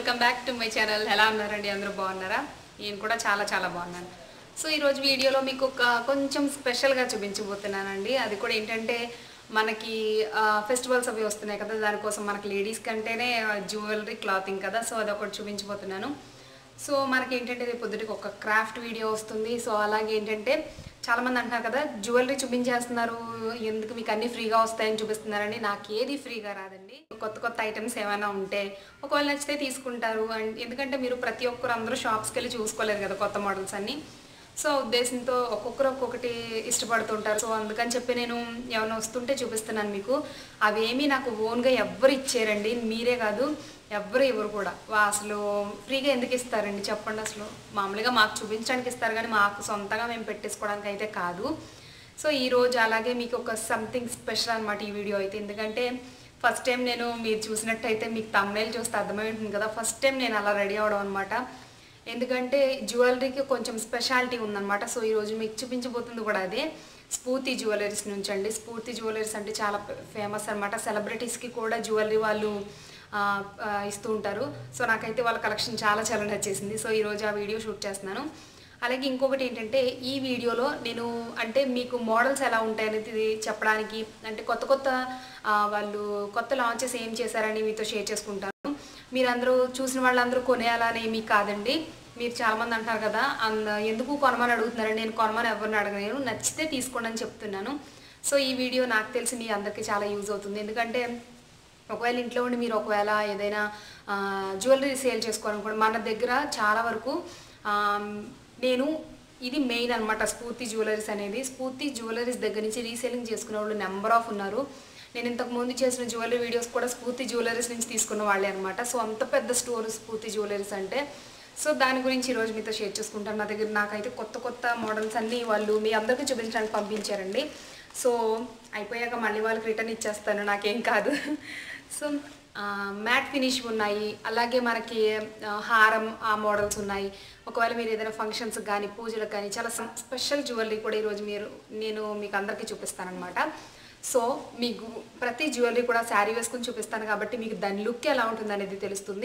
welcome back to my channel ఎలా ఉన్నారండి అందరూ బాగున్నారా నేను కూడా చాలా చాలా బాగున్నాను సో ఈరోజు వీడియోలో మీకు ఒక కొంచెం స్పెషల్గా చూపించబోతున్నానండి అది కూడా ఏంటంటే మనకి ఫెస్టివల్స్ అవి వస్తున్నాయి కదా దానికోసం మనకి లేడీస్ కంటేనే జ్యువెలరీ క్లాతింగ్ కదా సో అదొకటి చూపించబోతున్నాను సో మనకి ఏంటంటే రేపు పొద్దుటికి ఒక క్రాఫ్ట్ వీడియో వస్తుంది సో అలాగే ఏంటంటే చాలామంది అంటున్నారు కదా జ్యువెలరీ చూపించేస్తున్నారు ఎందుకు మీకు అన్ని ఫ్రీగా వస్తాయని చూపిస్తున్నారని నాకు ఏది ఫ్రీగా రాదండి కొత్త కొత్త ఐటమ్స్ ఏమైనా ఉంటే ఒకవేళ నచ్చితే తీసుకుంటారు అండ్ ఎందుకంటే మీరు ప్రతి ఒక్కరు అందరూ షాప్స్కి వెళ్ళి చూసుకోలేరు కదా కొత్త మోడల్స్ అన్ని సో ఉద్దేశంతో ఒక్కొక్కరు ఒక్కొక్కటి ఇష్టపడుతుంటారు సో అందుకని చెప్పి నేను ఏమైనా వస్తుంటే చూపిస్తున్నాను మీకు అవేమీ నాకు ఓన్గా ఎవ్వరు ఇచ్చారండి మీరే కాదు ఎవ్వరు ఇవ్వరు కూడా వా- అసలు ఫ్రీగా ఎందుకు ఇస్తారండి చెప్పండి అసలు మామూలుగా మాకు చూపించడానికి ఇస్తారు కానీ మాకు సొంతంగా మేము పెట్టేసుకోవడానికి అయితే కాదు సో ఈ రోజు అలాగే మీకు ఒక సంథింగ్ స్పెషల్ అనమాట ఈ వీడియో అయితే ఎందుకంటే ఫస్ట్ టైం నేను మీరు చూసినట్టయితే మీకు తమ్నేల్ చూస్తే అర్థమై ఉంటుంది కదా ఫస్ట్ టైం నేను అలా రెడీ అవడం అనమాట ఎందుకంటే జ్యువెలరీకి కొంచెం స్పెషాలిటీ ఉందన్నమాట సో ఈరోజు మీకు చూపించబోతుంది కూడా అదే స్ఫూర్తి జ్యువెలరీస్ నుంచి అండి స్ఫూర్తి జ్యువెలరీస్ అంటే చాలా ఫేమస్ అనమాట సెలబ్రిటీస్కి కూడా జ్యువెలరీ వాళ్ళు ఆ, ఆ, ఇస్తూ ఉంటారు సో నాకైతే వాళ్ళ కలెక్షన్ చాలా చాలా నచ్చేసింది సో ఈరోజు ఆ వీడియో షూట్ చేస్తున్నాను అలాగే ఇంకొకటి ఏంటంటే ఈ వీడియోలో నేను అంటే మీకు మోడల్స్ ఎలా ఉంటాయనేది చెప్పడానికి అంటే కొత్త కొత్త ఆ, వాళ్ళు కొత్త లాంచెస్ ఏం చేశారని మీతో షేర్ చేసుకుంటాను మీరందరూ చూసిన వాళ్ళందరూ కొనేయాలని ఏమీ కాదండి మీరు చాలామంది అంటారు కదా అంద ఎందుకు కొనమని అడుగుతున్నారండి నేను కొనమని ఎవరిని అడగలేను నచ్చితే తీసుకోండి అని చెప్తున్నాను సో ఈ వీడియో నాకు తెలిసి మీ అందరికీ చాలా యూజ్ అవుతుంది ఎందుకంటే ఒకవేళ ఇంట్లో ఉండి మీరు ఒకవేళ ఏదైనా జ్యువెలరీ సేల్ చేసుకోవాలనుకోండి మన దగ్గర చాలా వరకు ఆ, నేను ఇది మెయిన్ అన్నమాట స్ఫూర్తి జ్యువెలరీస్ అనేది స్ఫూర్తి జ్యువెలరీస్ దగ్గర నుంచి రీసేలింగ్ చేసుకునే వాళ్ళు నెంబర్ ఆఫ్ ఉన్నారు నేను ఇంతకు ముందు చేసిన జ్యువెలరీ వీడియోస్ కూడా స్ఫూర్తి జ్యువెలరీస్ నుంచి తీసుకున్న వాళ్ళే అనమాట సో అంత పెద్ద స్టోర్ స్ఫూర్తి జ్యువెలరీస్ అంటే సో దాని గురించి ఈరోజు మీతో షేర్ చేసుకుంటాను నా దగ్గర నాకైతే కొత్త కొత్త మోడల్స్ అన్నీ వాళ్ళు మీ అందరికీ చూపించడానికి పంపించారండి సో అయిపోయాక మళ్ళీ వాళ్ళకి రిటర్న్ ఇచ్చేస్తాను నాకేం కాదు సో మ్యాట్ ఫినిష్ ఉన్నాయి అలాగే మనకి ఆ, హారం ఆ మోడల్స్ ఉన్నాయి ఒకవేళ మీరు ఏదైనా ఫంక్షన్స్ కానీ పూజలకు కానీ చాలా స్పెషల్ జ్యువెలరీ కూడా ఈరోజు మీరు నేను మీకు అందరికీ చూపిస్తానమాట సో మీకు ప్రతి జ్యువెలరీ కూడా శారీ వేసుకుని చూపిస్తాను కాబట్టి మీకు దాని లుక్ ఎలా ఉంటుంది అనేది తెలుస్తుంది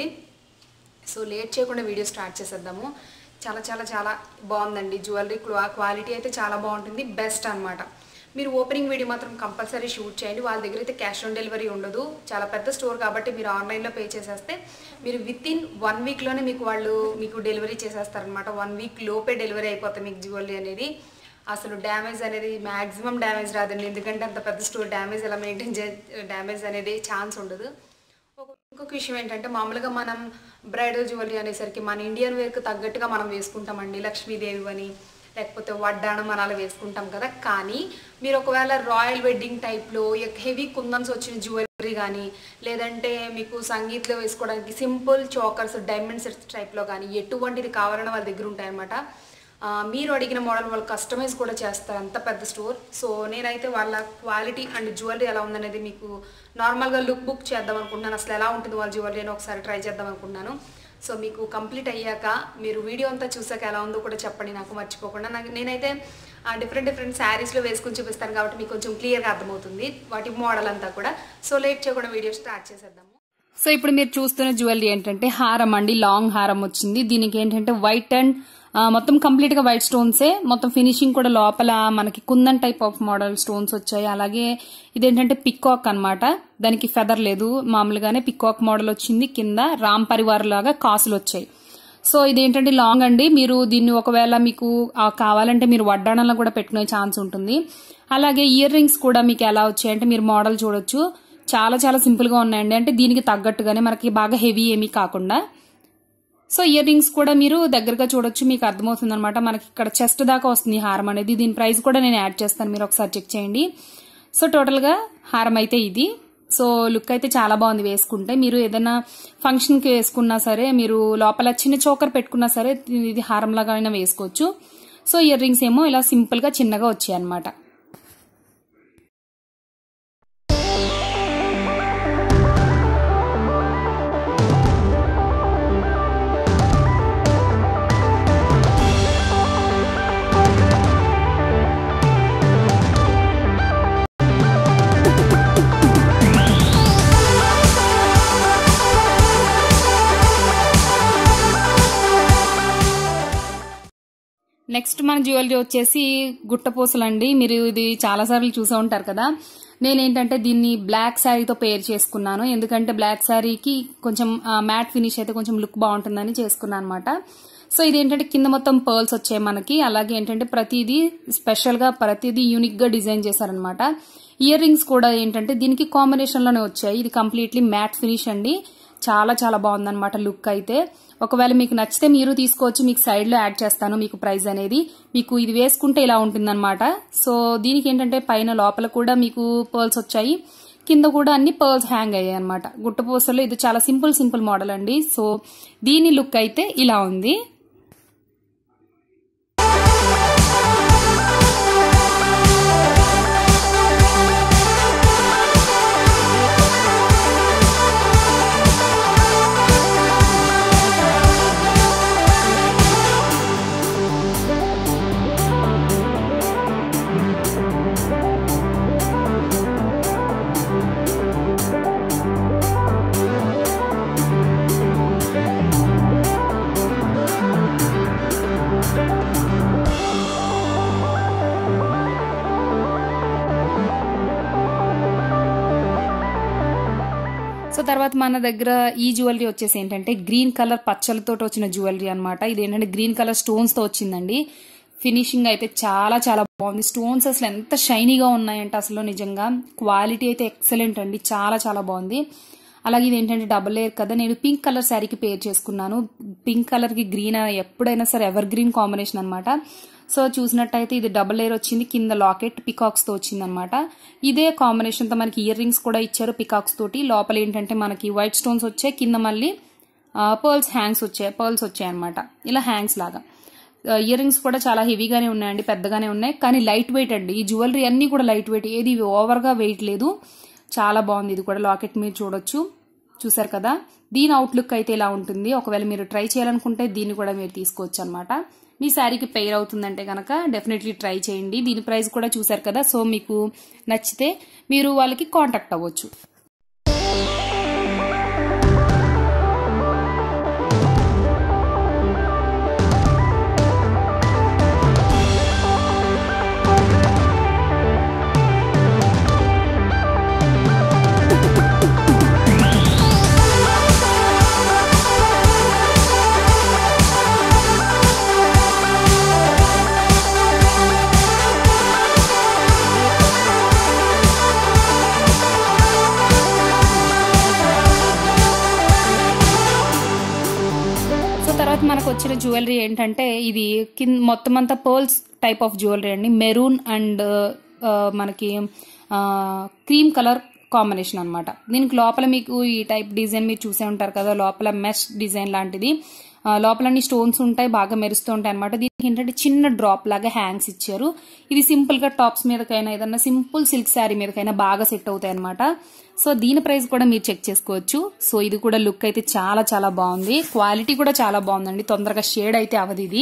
సో లేట్ చేయకుండా వీడియో స్టార్ట్ చేసేద్దాము చాలా చాలా చాలా బాగుందండి జ్యువెలరీ క్వాలిటీ అయితే చాలా బాగుంటుంది బెస్ట్ అన్నమాట మీరు ఓపెనింగ్ వీడియో మాత్రం కంపల్సరీ షూట్ చేయండి వాళ్ళ దగ్గర అయితే క్యాష్ ఆన్ డెలివరీ ఉండదు చాలా పెద్ద స్టోర్ కాబట్టి మీరు ఆన్లైన్లో పే చేసేస్తే మీరు విత్ ఇన్ వన్ వీక్లోనే మీకు వాళ్ళు మీకు డెలివరీ చేసేస్తారనమాట వన్ వీక్ లోపే డెలివరీ అయిపోతుంది మీకు జ్యువెలరీ అనేది అసలు డ్యామేజ్ అనేది మ్యాక్సిమం డ్యామేజ్ రాదండి ఎందుకంటే అంత పెద్ద స్టోర్ డ్యామేజ్ ఎలా మెయింటైన్ చే డ్యామేజ్ అనేది ఛాన్స్ ఉండదు ఒక- ఇంకొక విషయం ఏంటంటే మామూలుగా మనం బ్రైడల్ జ్యువెలరీ అనేసరికి మన ఇండియన్ వేర్కి తగ్గట్టుగా మనం వేసుకుంటామండి లక్ష్మీదేవి అని లేకపోతే వడ్డాణం అని అలా వేసుకుంటాం కదా కానీ మీరు ఒకవేళ రాయల్ వెడ్డింగ్ టైప్లో హెవీ కుందన్స్ వచ్చిన జ్యువెలరీ కానీ లేదంటే మీకు సంగీత్లో వేసుకోవడానికి సింపుల్ చోకర్స్ డైమండ్ సెట్స్ టైప్లో కానీ ఎటువంటిది కావాలన్నా వాళ్ళ దగ్గర ఉంటాయన్నమాట ఆ, మీరు అడిగిన మోడల్ వాళ్ళు కస్టమైజ్ కూడా చేస్తారు అంత పెద్ద స్టోర్ సో నేనైతే వాళ్ళ క్వాలిటీ అండ్ జ్యువెలరీ ఎలా ఉందనేది మీకు నార్మల్గా లుక్ బుక్ చేద్దాం అనుకుంటున్నాను అసలు ఎలా ఉంటుంది వాళ్ళ జ్యువెలరీ అని ఒకసారి ట్రై చేద్దాం అనుకుంటున్నాను సో మీకు కంప్లీట్ అయ్యాక మీరు వీడియో అంతా చూసాక ఎలా ఉందో కూడా చెప్పండి నాకు మర్చిపోకుండా నాకు నేనైతే డిఫరెంట్ డిఫరెంట్ శారీస్లో వేసుకుని చూపిస్తాను కాబట్టి మీకు కొంచెం క్లియర్గా అర్థమవుతుంది వాటి మోడల్ అంతా కూడా సో లేట్ చేయకుండా వీడియో స్టార్ట్ చేసేద్దాము సో ఇప్పుడు మీరు చూస్తున్న జ్యువెలరీ ఏంటంటే హారం అండి లాంగ్ హారం వచ్చింది దీనికి ఏంటంటే వైట్ అండ్ ఆ, మొత్తం కంప్లీట్ గా వైట్ స్టోన్సే మొత్తం ఫినిషింగ్ కూడా లోపల మనకి kundan type of model stones వచ్చాయి అలాగే ఇదేంటంటే పికాక్ అన్నమాట దానికి ఫెదర్ లేదు మామూలుగానే పికాక్ మోడల్ వచ్చింది కింద రామ్ పరివార్ లాగా కాసులు వచ్చాయి సో ఇదేంటంటే లాంగ్ అండి మీరు దీన్ని ఒకవేళ మీకు ఆ, కావాలంటే మీరు వడ్డాణంలో కూడా పెట్టుకునే ఛాన్స్ ఉంటుంది అలాగే ఇయర్ రింగ్స్ కూడా మీకు ఎలా వచ్చాయంటే మీరు మోడల్ చూడొచ్చు చాలా చాలా సింపుల్ గా ఉన్నాయండి అంటే దీనికి తగ్గట్టుగానే మనకి బాగా హెవీ ఏమీ కాకుండా సో ఇయర్ రింగ్స్ కూడా మీరు దగ్గరగా చూడొచ్చు మీకు అర్థమవుతుంది అనమాట మనకి ఇక్కడ చెస్ట్ దాకా వస్తుంది ఈ హారం అనేది దీని ప్రైస్ కూడా నేను యాడ్ చేస్తాను మీరు ఒకసారి చెక్ చేయండి సో టోటల్ గా హారం అయితే ఇది సో లుక్ అయితే చాలా బాగుంది వేసుకుంటే మీరు ఏదైనా ఫంక్షన్ కి వేసుకున్నా సరే మీరు లోపల చిన్న చోకర్ పెట్టుకున్నా సరే ఇది హారం లాగా అయినా వేసుకోవచ్చు సో ఇయర్ రింగ్స్ ఏమో ఇలా సింపుల్ గా చిన్నగా వచ్చాయి అనమాట Thank నెక్స్ట్ మన జ్యువెలరీ వచ్చేసి గుట్టపూసలు అండి మీరు ఇది చాలా సార్లు చూసే ఉంటారు కదా నేనేంటంటే దీన్ని బ్లాక్ శారీతో పేర్ చేసుకున్నాను ఎందుకంటే బ్లాక్ శారీకి కొంచెం మ్యాట్ ఫినిష్ అయితే కొంచెం లుక్ బాగుంటుందని చేసుకున్నాను అనమాట సో ఇదేంటంటే కింద మొత్తం పర్ల్స్ వచ్చాయి మనకి అలాగే ఏంటంటే ప్రతిదీ స్పెషల్ గా ప్రతిదీ యూనిక్ గా డిజైన్ చేశారనమాట ఇయర్ రింగ్స్ కూడా ఏంటంటే దీనికి కాంబినేషన్ లోనే వచ్చాయి ఇది కంప్లీట్లీ మ్యాట్ ఫినిష్ అండి చాలా చాలా బాగుందన్నమాట లుక్ అయితే ఒకవేళ మీకు నచ్చితే మీరు తీసుకోవచ్చు మీకు సైడ్ లో యాడ్ చేస్తాను మీకు ప్రైస్ అనేది మీకు ఇది వేసుకుంటే ఇలా ఉంటుందన్నమాట సో దీనికి ఏంటంటే పైన లోపల కూడా మీకు పర్ల్స్ వచ్చాయి కింద కూడా అన్ని పర్ల్స్ హ్యాంగ్ అయ్యాయి అనమాట గుట్టపూసలో ఇది చాలా సింపుల్ సింపుల్ మోడల్ అండి సో దీని లుక్ అయితే ఇలా ఉంది సో తర్వాత మన దగ్గర ఈ జ్యువెలరీ వచ్చేసి ఏంటంటే గ్రీన్ కలర్ పచ్చలతో వచ్చిన జ్యువెలరీ అనమాట ఇది ఏంటంటే గ్రీన్ కలర్ స్టోన్స్ తో వచ్చిందండి ఫినిషింగ్ అయితే చాలా చాలా బాగుంది స్టోన్స్ అసలు ఎంత షైనీగా ఉన్నాయంటే అసలు నిజంగా క్వాలిటీ అయితే ఎక్సలెంట్ అండి చాలా చాలా బాగుంది అలాగే ఇది ఏంటంటే డబుల్ లేయర్ కదా నేను పింక్ కలర్ శారీకి పేర్ చేసుకున్నాను పింక్ కలర్ కి గ్రీన్ ఎప్పుడైనా సరే ఎవర్ గ్రీన్ కాంబినేషన్ అనమాట సో చూసినట్టయితే ఇది డబుల్ లేయర్ వచ్చింది కింద లాకెట్ పికాక్స్ తో వచ్చింది అనమాట ఇదే కాంబినేషన్ తో మనకి ఇయర్ రింగ్స్ కూడా ఇచ్చారు పికాక్స్ తోటి లోపల ఏంటంటే మనకి వైట్ స్టోన్స్ వచ్చాయి కింద మళ్ళీ పర్ల్స్ హ్యాంగ్స్ వచ్చాయి పర్ల్స్ వచ్చాయి అనమాట ఇలా హ్యాంగ్స్ లాగా ఇయర్ రింగ్స్ కూడా చాలా హెవీగానే ఉన్నాయండి పెద్దగానే ఉన్నాయి కానీ లైట్ వెయిట్ అండి ఈ జ్యువెలరీ అన్ని కూడా లైట్ వెయిట్ ఏది ఓవర్ గా వెయిట్ లేదు చాలా బాగుంది ఇది కూడా లాకెట్ మీరు చూడొచ్చు చూసారు కదా దీని అవుట్లుక్ అయితే ఇలా ఉంటుంది ఒకవేళ మీరు ట్రై చేయాలనుకుంటే దీన్ని కూడా మీరు తీసుకోవచ్చు అనమాట మీ శారీకి పెయిర్ అవుతుందంటే కనుక డెఫినెట్లీ ట్రై చేయండి దీని ప్రైస్ కూడా చూసారు కదా సో మీకు నచ్చితే మీరు వాళ్ళకి కాంటాక్ట్ అవ్వచ్చు సో తర్వాత మనకు వచ్చిన జ్యువెలరీ ఏంటంటే ఇది కింద మొత్తం అంతా పర్ల్స్ టైప్ ఆఫ్ జ్యువెలరీ అండి మెరూన్ అండ్ మనకి క్రీమ్ కలర్ కాంబినేషన్ అనమాట దీనికి లోపల మీకు ఈ టైప్ డిజైన్ మీరు చూసే ఉంటారు కదా లోపల మెష్ డిజైన్ లాంటిది ఆ, లోపల అన్ని స్టోన్స్ ఉంటాయి బాగా మెరుస్తూ ఉంటాయి అనమాట దీనికి ఏంటంటే చిన్న డ్రాప్ లాగా హ్యాంగ్స్ ఇచ్చారు ఇది సింపుల్ గా టాప్స్ మీదకైనా ఏదన్నా సింపుల్ సిల్క్ శారీ మీదకైనా బాగా సెట్ అవుతాయి అనమాట సో దీని ప్రైస్ కూడా మీరు చెక్ చేసుకోవచ్చు సో ఇది కూడా లుక్ అయితే చాలా చాలా బాగుంది క్వాలిటీ కూడా చాలా బాగుందండి తొందరగా షేడ్ అయితే అవదు ఇది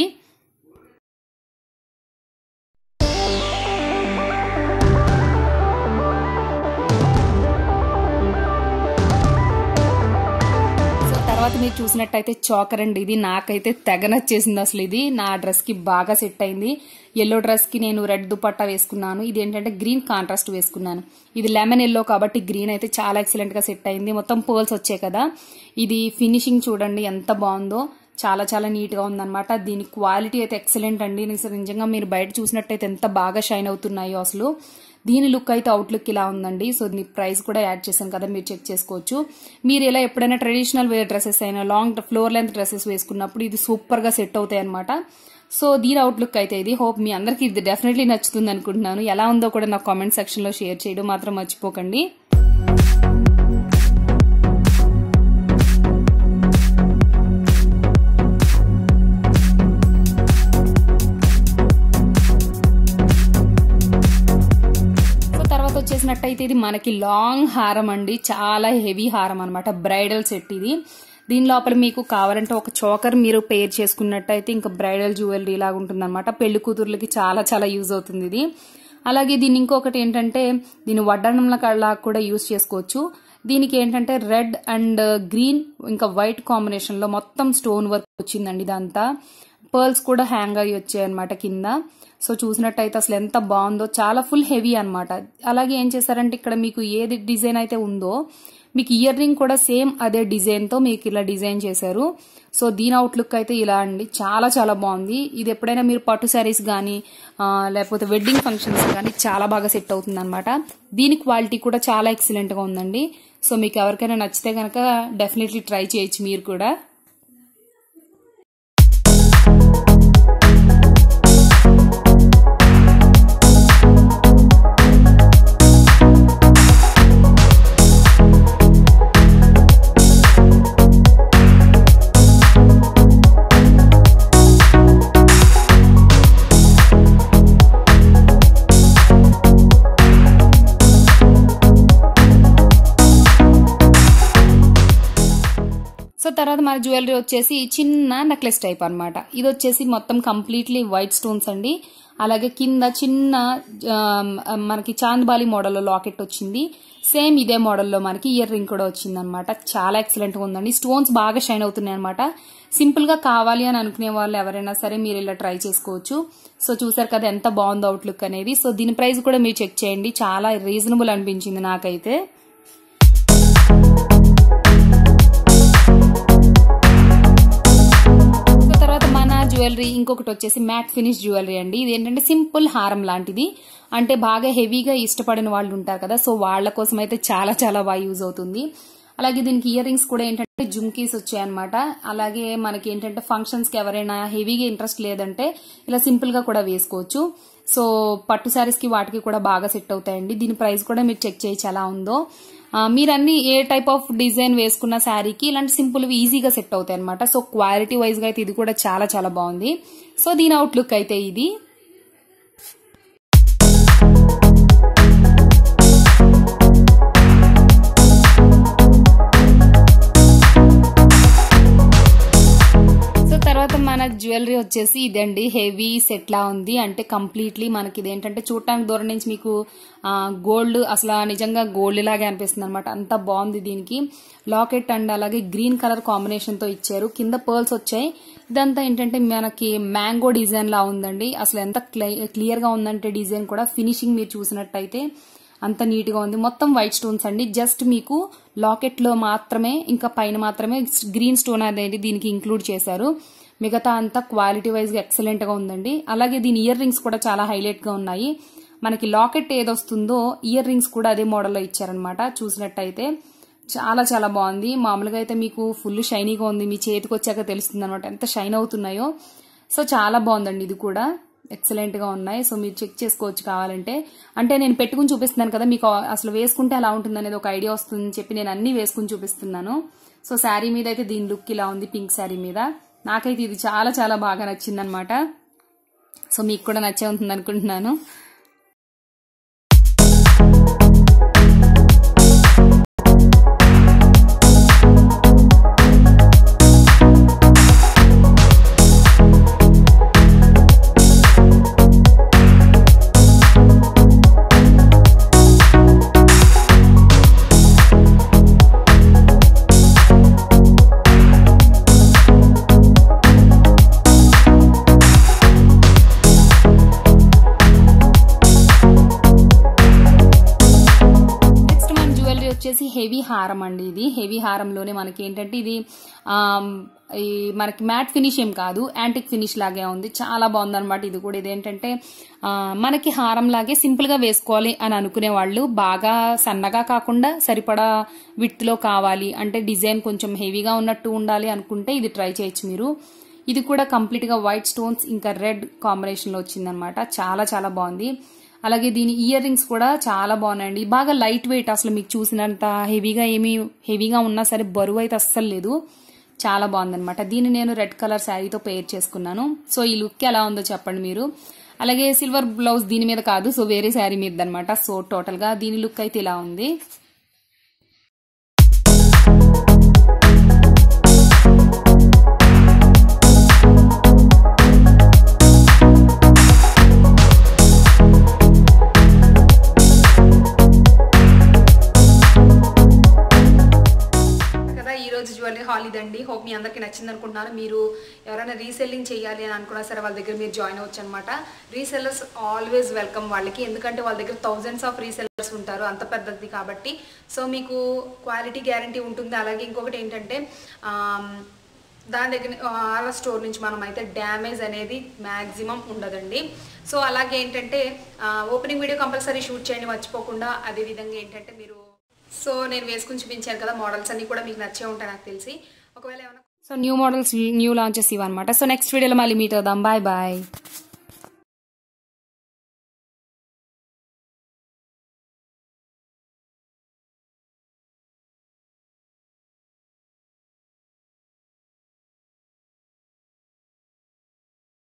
సో తర్వాత మీరు చూసినట్టయితే చాకర్ అండి ఇది నాకైతే తెగ నచ్చేసింది అసలు ఇది నా డ్రెస్ కి బాగా సెట్ అయింది ఎల్లో డ్రెస్ కి నేను రెడ్ దుపట్టా వేసుకున్నాను ఇది ఏంటంటే గ్రీన్ కాంట్రాస్ట్ వేసుకున్నాను ఇది లెమన్ ఎల్లో కాబట్టి గ్రీన్ అయితే చాలా ఎక్సలెంట్ గా సెట్ అయింది మొత్తం పర్ల్స్ వచ్చాయి కదా ఇది ఫినిషింగ్ చూడండి ఎంత బాగుందో చాలా చాలా నీట్ గా ఉందన్నమాట దీని క్వాలిటీ అయితే ఎక్సలెంట్ అండి నిజ- నిజంగా మీరు బయట చూసినట్టయితే ఎంత బాగా షైన్ అవుతున్నాయో అసలు దీని లుక్ అయితే అవుట్లుక్ ఇలా ఉందండి సో దీని ప్రైస్ కూడా యాడ్ చేశాను కదా మీరు చెక్ చేసుకోవచ్చు మీరు ఇలా ఎప్పుడైనా ట్రెడిషనల్ వేర్ డ్రెస్సెస్ అయినా లాంగ్ ఫ్లోర్ లెంత్ డ్రెస్సెస్ వేసుకున్నప్పుడు ఇది సూపర్ గా సెట్ అవుతాయి అనమాట సో దీని అవుట్లుక్ అయితే ఇది హోప్ మీ అందరికి ఇది డెఫినెట్లీ నచ్చుతుంది అనుకుంటున్నాను ఎలా ఉందో కూడా నాకు కామెంట్ సెక్షన్ లో షేర్ చేయడం మాత్రం మర్చిపోకండి సో తర్వాత వచ్చేసినట్టయితే ఇది మనకి లాంగ్ హారం అండి చాలా హెవీ హారం అనమాట బ్రైడల్ సెట్ ఇది దీని లోపల మీకు కావాలంటే ఒక చోకర్ మీరు పేర్ చేసుకున్నట్టయితే ఇంకా బ్రైడల్ జ్యువెలరీ లాగా ఉంటుంది పెళ్లి కూతుర్లకి చాలా చాలా యూజ్ అవుతుంది ఇది అలాగే దీని ఇంకొకటి ఏంటంటే దీని వడ్డనంల లాగా కూడా యూజ్ చేసుకోవచ్చు దీనికి ఏంటంటే రెడ్ అండ్ గ్రీన్ ఇంకా వైట్ కాంబినేషన్ లో మొత్తం స్టోన్ వర్క్ వచ్చిందండి ఇదంతా పర్ల్స్ కూడా హ్యాంగ్ అయ్యి వచ్చాయి అనమాట కింద సో చూసినట్టయితే అసలు ఎంత బాగుందో చాలా ఫుల్ హెవీ అనమాట అలాగే ఏం చేశారంటే ఇక్కడ మీకు ఏది డిజైన్ అయితే ఉందో మీకు ఇయర్ రింగ్ కూడా సేమ్ అదే డిజైన్ తో మీకు ఇలా డిజైన్ చేశారు సో దీని అవుట్లుక్ అయితే ఇలా అండి చాలా చాలా బాగుంది ఇది ఎప్పుడైనా మీరు పట్టు శారీస్ కానీ లేకపోతే వెడ్డింగ్ ఫంక్షన్స్ కానీ చాలా బాగా సెట్ అవుతుంది అనమాట దీని క్వాలిటీ కూడా చాలా ఎక్సలెంట్ గా ఉందండి సో మీకు ఎవరికైనా నచ్చితే కనుక డెఫినెట్లీ ట్రై చేయొచ్చు మీరు కూడా సో తర్వాత మన జ్యువెలరీ వచ్చేసి చిన్న నెక్లెస్ టైప్ అన్నమాట ఇది వచ్చేసి మొత్తం కంప్లీట్లీ వైట్ స్టోన్స్ అండి అలాగే కింద చిన్న ఆ, మనకి చాంద్బాలి మోడల్లో లాకెట్ వచ్చింది సేమ్ ఇదే మోడల్లో మనకి ఇయర్ రింగ్ కూడా వచ్చింది అనమాట చాలా ఎక్సలెంట్ గా ఉందండి స్టోన్స్ బాగా షైన్ అవుతున్నాయి అనమాట సింపుల్ గా కావాలి అని అనుకునే వాళ్ళు ఎవరైనా సరే మీరు ఇలా ట్రై చేసుకోవచ్చు సో చూసారు కదా ఎంత బాగుందో అవుట్లుక్ అనేది సో దీని ప్రైస్ కూడా మీరు చెక్ చేయండి చాలా రీజనబుల్ అనిపించింది నాకైతే సో తర్వాత మన జ్యువెలరీ ఇంకొకటి వచ్చేసి మ్యాట్ ఫినిష్ జ్యువెలరీ అండి ఇది ఏంటంటే సింపుల్ హారం లాంటిది అంటే బాగా హెవీగా ఇష్టపడిన వాళ్ళు ఉంటారు కదా సో వాళ్ళ కోసం అయితే చాలా చాలా బాగా యూజ్ అవుతుంది అలాగే దీనికి ఇయర్ రింగ్స్ కూడా ఏంటంటే జుమ్కీస్ వచ్చాయన్నమాట అలాగే మనకి ఏంటంటే ఫంక్షన్స్ కి ఎవరైనా హెవీగా ఇంట్రెస్ట్ లేదంటే ఇలా సింపుల్ గా కూడా వేసుకోవచ్చు సో పట్టు శారీస్ కి వాటికి కూడా బాగా సెట్ అవుతాయండి దీని ప్రైస్ కూడా మీరు చెక్ చేయొచ్చు ఎలా ఉందో ఆ, మీరు అన్ని ఏ టైప్ ఆఫ్ డిజైన్ వేసుకున్న శారీకి ఇలాంటి సింపుల్ ఈజీగా సెట్ అవుతాయి అనమాట సో క్వాలిటీ వైజ్ గా అయితే ఇది కూడా చాలా చాలా బాగుంది సో దీని అవుట్లుక్ అయితే ఇది సో తర్వాత మన జ్యువెలరీ వచ్చేసి ఇదండి హెవీ సెట్ లా ఉంది అంటే కంప్లీట్లీ మనకి ఇదేంటంటే చూడటానికి దూరం నుంచి మీకు గోల్డ్ అసలు నిజంగా గోల్డ్ లాగే అనిపిస్తుంది అనమాట అంత బాగుంది దీనికి లాకెట్ అండ్ అలాగే గ్రీన్ కలర్ కాంబినేషన్ తో ఇచ్చారు కింద పర్ల్స్ వచ్చాయి ఇదంతా ఏంటంటే మనకి మ్యాంగో డిజైన్ లా ఉందండి అసలు ఎంత క్లియర్ గా ఉందంటే డిజైన్ కూడా ఫినిషింగ్ మీరు చూసినట్టయితే అంత నీట్ గా ఉంది మొత్తం వైట్ స్టోన్స్ అండి జస్ట్ మీకు లాకెట్ లో మాత్రమే ఇంకా పైన మాత్రమే గ్రీన్ స్టోన్ అనేది దీనికి ఇంక్లూడ్ చేశారు మిగతా అంతా క్వాలిటీ వైజ్ గా ఎక్సలెంట్ గా ఉందండి అలాగే దీని ఇయర్ రింగ్స్ కూడా చాలా హైలైట్ గా ఉన్నాయి మనకి లాకెట్ ఏదొస్తుందో ఇయర్ రింగ్స్ కూడా అదే మోడల్లో ఇచ్చారనమాట చూసినట్టయితే చాలా చాలా బాగుంది మామూలుగా అయితే మీకు ఫుల్ షైనీగా ఉంది మీ చేతికి వచ్చాక తెలుస్తుంది అనమాట ఎంత షైన్ అవుతున్నాయో సో చాలా బాగుందండి ఇది కూడా ఎక్సలెంట్ గా ఉన్నాయి సో మీరు చెక్ చేసుకోవచ్చు కావాలంటే అంటే నేను పెట్టుకుని చూపిస్తున్నాను కదా మీకు అసలు వేసుకుంటే అలా ఉంటుంది అనేది ఒక ఐడియా వస్తుందని చెప్పి నేను అన్ని వేసుకుని చూపిస్తున్నాను సో శారీ మీద అయితే దీని లుక్ ఇలా ఉంది పింక్ శారీ మీద నాకైతే ఇది చాలా చాలా బాగా నచ్చింది అనమాట సో మీకు కూడా నచ్చే ఉంటుంది అనుకుంటున్నాను నెక్స్ట్ మన జ్యువెలరీ వచ్చేసి హెవీ హారం అండి ఇది హెవీ హారంలోనే మనకి ఏంటంటే ఇది ఆమ్, ఈ మనకి మ్యాట్ ఫినిష్ ఏం కాదు యాంటిక్ ఫినిష్ లాగే ఉంది చాలా బాగుంది అనమాట ఇది కూడా ఇదేంటంటే ఆ, మనకి హారం లాగే సింపుల్ గా వేసుకోవాలి అని అనుకునే వాళ్ళు బాగా సన్నగా కాకుండా సరిపడా width లో కావాలి అంటే డిజైన్ కొంచెం హెవీగా ఉన్నట్టు ఉండాలి అనుకుంటే ఇది ట్రై చేయొచ్చు మీరు ఇది కూడా కంప్లీట్ గా వైట్ స్టోన్స్ ఇంకా రెడ్ కాంబినేషన్ లో వచ్చిందనమాట చాలా చాలా బాగుంది అలాగే దీని ఇయర్ రింగ్స్ కూడా చాలా బాగున్నాయండి బాగా లైట్ వెయిట్ అసలు మీకు చూసినంత హెవీగా ఏమీ హెవీగా ఉన్నా సరే బరువు అయితే అస్సలు లేదు చాలా బాగుందన్నమాట దీన్ని నేను రెడ్ కలర్ శారీతో పేర్ చేసుకున్నాను సో ఈ లుక్ ఎలా ఉందో చెప్పండి మీరు అలాగే సిల్వర్ బ్లౌజ్ దీని మీద కాదు సో వేరే శారీ మీద అనమాట సో టోటల్ గా దీని లుక్ అయితే ఇలా ఉంది కదా ఈ రోజు జ్యువెలరీ హాల్ ఇదండి హోప్ మీ అందరికీ నచ్చింది అనుకుంటున్నాను మీరు ఎవరైనా రీసెల్లింగ్ చేయాలి అని అనుకున్నా సరే వాళ్ళ దగ్గర మీరు జాయిన్ అవ్వచ్చు అనమాట రీసెల్లర్స్ ఆల్వేస్ వెల్కమ్ వాళ్ళకి ఎందుకంటే వాళ్ళ దగ్గర థౌజండ్స్ ఆఫ్ రీసెల్లర్స్ ఉంటారు అంత పెద్దది కాబట్టి సో మీకు క్వాలిటీ గ్యారంటీ ఉంటుంది అలాగే ఇంకొకటి ఏంటంటే ఆమ్, దాని దగ్గర వాళ్ళ స్టోర్ నుంచి మనం అయితే డ్యామేజ్ అనేది మ్యాక్సిమం ఉండదండి సో అలాగే ఏంటంటే ఓపెనింగ్ వీడియో కంపల్సరీ షూట్ చేయండి మర్చిపోకుండా అదేవిధంగా ఏంటంటే మీరు సో నేను వేసుకుని చూపించాను కదా మోడల్స్ అన్నీ కూడా మీకు నచ్చే ఉంటాయి నాకు తెలిసి ఒకవేళ ఏమైనా so new models new launches ఇవన్నమాట సో నెక్స్ట్ వీడియోలో మళ్ళీ మీట్ అవుదాం బాయ్ బాయ్